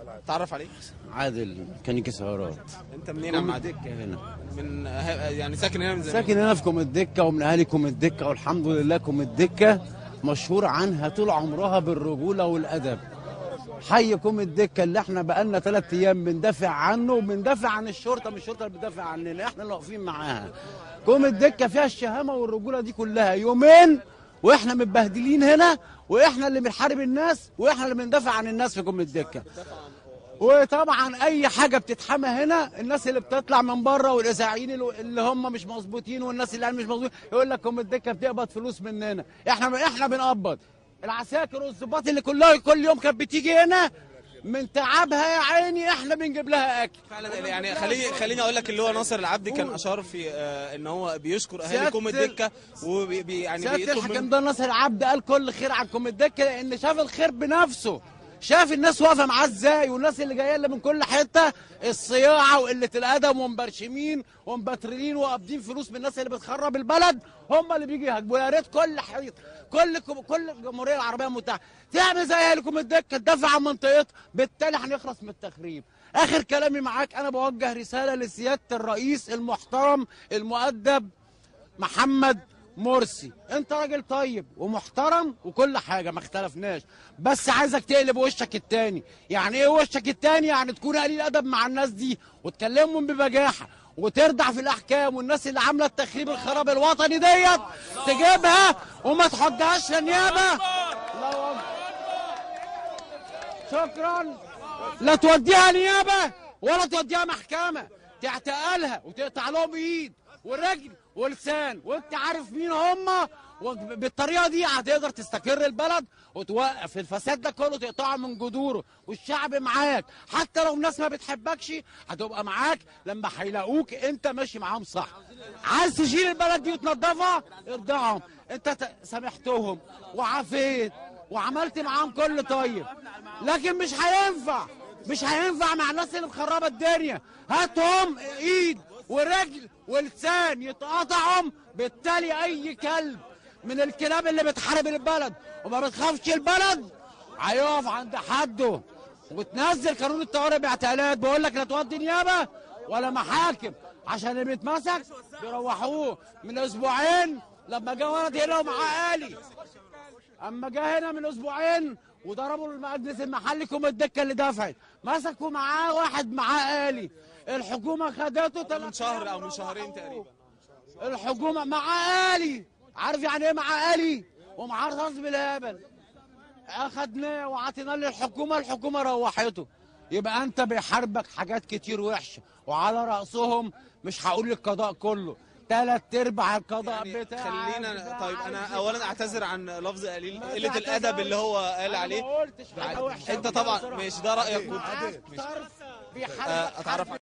تعرف عليك عادل ميكانيكي سيارات انت منين يا عم عادل هنا من يعني ساكن هنا من زمان ساكن هنا في كوم الدكه ومن اهالي كوم الدكه والحمد لله كوم الدكه مشهور عنها طول عمرها بالرجوله والادب حي كوم الدكه اللي احنا بقالنا ثلاث ايام بندافع عنه وبندافع عن الشرطه مش الشرطه اللي بتدافع عننا احنا اللي واقفين معاها كوم الدكه فيها الشهامه والرجوله دي كلها يومين واحنا متبهدلين هنا واحنا اللي بنحارب الناس واحنا اللي بندافع عن الناس في كوم الدكه وطبعا اي حاجه بتتحمى هنا الناس اللي بتطلع من بره والاذاعيين اللي- اللي هم مش مظبوطين والناس اللي مش مظبوطين يقول لك كوم الدكه بتقبض فلوس مننا احنا احنا بنقبض العساكر والظباط اللي كلها كل يوم كانت بتيجي هنا من تعبها يا عيني احنا بنجيب لها اكل فعلا يعني خليني خليني اقول لك اللي هو ناصر العبدي كان اشار في آه، ان هو بيشكر اهالي سيادة كوم الدكه وبي يعني سياده بيطلب الحكم من ده ناصر عبد قال كل خير عن كوم الدكه لان شاف الخير بنفسه شاف الناس واقفه معاه ازاي والناس اللي جايه له من كل حته الصياعه وقله الادب ومبرشمين ومبترلين وقابضين فلوس من الناس اللي بتخرب البلد هم اللي بيجي يهاجموا يا ريت كل حيط كل كل الجمهوريه العربيه المتحده تعمل زي اهلكم الدكه تدافع عن منطقتها بالتالي هنخلص من التخريب اخر كلامي معاك انا بوجه رساله لسياده الرئيس المحترم المؤدب محمد مرسي انت راجل طيب ومحترم وكل حاجه ما اختلفناش بس عايزك تقلب وشك التاني يعني ايه وشك التاني يعني تكون قليل ادب مع الناس دي وتكلمهم ببجاحه وتردع في الاحكام والناس اللي عامله التخريب الخراب الوطني ديت تجيبها وما تحطهاش للنيابه الله أكبر. شكرا لا توديها نيابه ولا توديها محكمه تعتقلها وتقطع لهم ايد ورجل ولسان وانت عارف مين هم بالطريقه دي هتقدر تستقر البلد وتوقف الفساد ده كله تقطعه من جذوره والشعب معاك حتى لو الناس ما بتحبكش هتبقى معاك لما هيلاقوك انت ماشي معاهم صح عايز تشيل البلد دي وتنضفها ارضعهم انت ت- سامحتهم وعافيت وعملت معاهم كل طيب لكن مش هينفع مش هينفع مع الناس اللي مخربه الدنيا هاتهم ايد ورجل ولسان يتقطعهم بالتالي اي كلب من الكلاب اللي بتحارب البلد وما بتخافش البلد هيقف عند حده وتنزل قانون الطوارئ باعتقالات بقول لك لا تودي نيابه ولا محاكم عشان اللي بيتمسك بيروحوه من اسبوعين لما جه ولد هنا ومعاه آلي اما جه هنا من اسبوعين وضربوا المجلس المحلي كوم الدكه اللي دفعت مسكوا معاه واحد معاه آلي الحكومه خدته من شهر او من شهرين تقريبا الحكومه معاه آلي عارف يعني ايه معاه آلي ومعاه رصاص بالهبل اخدناه وعطيناه للحكومه الحكومه روحته يبقى انت بيحاربك حاجات كتير وحشه وعلى راسهم مش هقول القضاء كله ثلاث ارباع القضاء يعني بتاعك خلينا بتاعك طيب انا بتاعك. اولا اعتذر عن لفظ قليل ما قله تعتذرش. الادب اللي هو قال أنا عليه ما قلتش حاجة وحشة انت طبعا بصراحة. ماشي ده رايك معاك ماشي. طرف آه، بيحاربك اتعرف